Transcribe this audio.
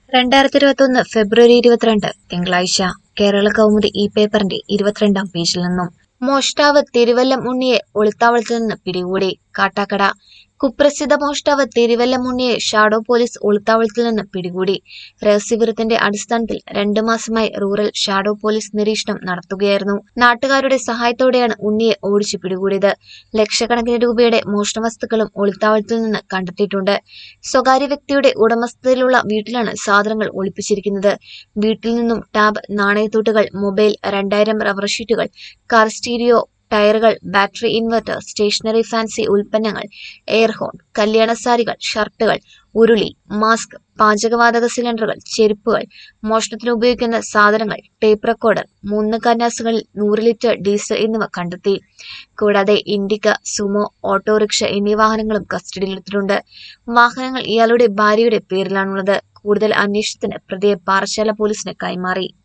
രണ്ടായിരത്തി ഇരുപത്തൊന്ന് ഫെബ്രുവരി ഇരുപത്തിരണ്ട് തിങ്കളാഴ്ച കേരള കൗമുദി ഈ പേപ്പറിന്റെ ഇരുപത്തിരണ്ടാം പേജിൽ നിന്നും മോഷ്ടാവ് തിരുവല്ലം ഉണ്ണിയെ ഒളിത്താവളത്തിൽ നിന്ന് പിടികൂടി കാട്ടാക്കട കുപ്രസിദ്ധ മോഷ്ടാവ് തിരുവല്ലം ഉണ്ണിയെ ഷാഡോ പോലീസ് ഒളിത്താവളത്തിൽ നിന്ന് പിടികൂടി രഹസ്യവിവരത്തിന്റെ അടിസ്ഥാനത്തിൽ രണ്ടു മാസമായി റൂറൽ ഷാഡോ പോലീസ് നിരീക്ഷണം നടത്തുകയായിരുന്നു നാട്ടുകാരുടെ സഹായത്തോടെയാണ് ഉണ്ണിയെ ഓടിച്ചു പിടികൂടിയത് ലക്ഷക്കണക്കിന് രൂപയുടെ മോഷണ വസ്തുക്കളും ഒളിത്താവളത്തിൽ നിന്ന് കണ്ടെത്തിയിട്ടുണ്ട് സ്വകാര്യ വ്യക്തിയുടെ ഉടമസ്ഥതയിലുള്ള വീട്ടിലാണ് സാധനങ്ങൾ ഒളിപ്പിച്ചിരിക്കുന്നത് വീട്ടിൽ നിന്നും ടാബ് നാണയത്തൂട്ടുകൾ മൊബൈൽ രണ്ടായിരം റബ്ബർ ഷീറ്റുകൾ കാർ സ്റ്റീരിയോ ടയറുകൾ battery inverter stationery fancy air horn എയർഹോൺ കല്യാണ സാരികൾ ഷർട്ടുകൾ ഉരുളി മാസ്ക് പാചകവാതക സിലിണ്ടറുകൾ ചെരുപ്പുകൾ മോഷണത്തിന് ഉപയോഗിക്കുന്ന സാധനങ്ങൾ ടേപ്പ് റെക്കോർഡർ മൂന്ന് കന്നാസുകളിൽ നൂറ് ലിറ്റർ ഡീസൽ എന്നിവ കണ്ടെത്തി കൂടാതെ ഇൻഡിക്ക സുമോ ഓട്ടോറിക്ഷ എന്നീ വാഹനങ്ങളും കസ്റ്റഡിയിലെടുത്തിട്ടുണ്ട് വാഹനങ്ങൾ ഇയാളുടെ ഭാര്യയുടെ പേരിലാണുള്ളത് കൂടുതൽ അന്വേഷണത്തിന് പ്രതിയെ പാറശാല പോലീസിന് കൈമാറി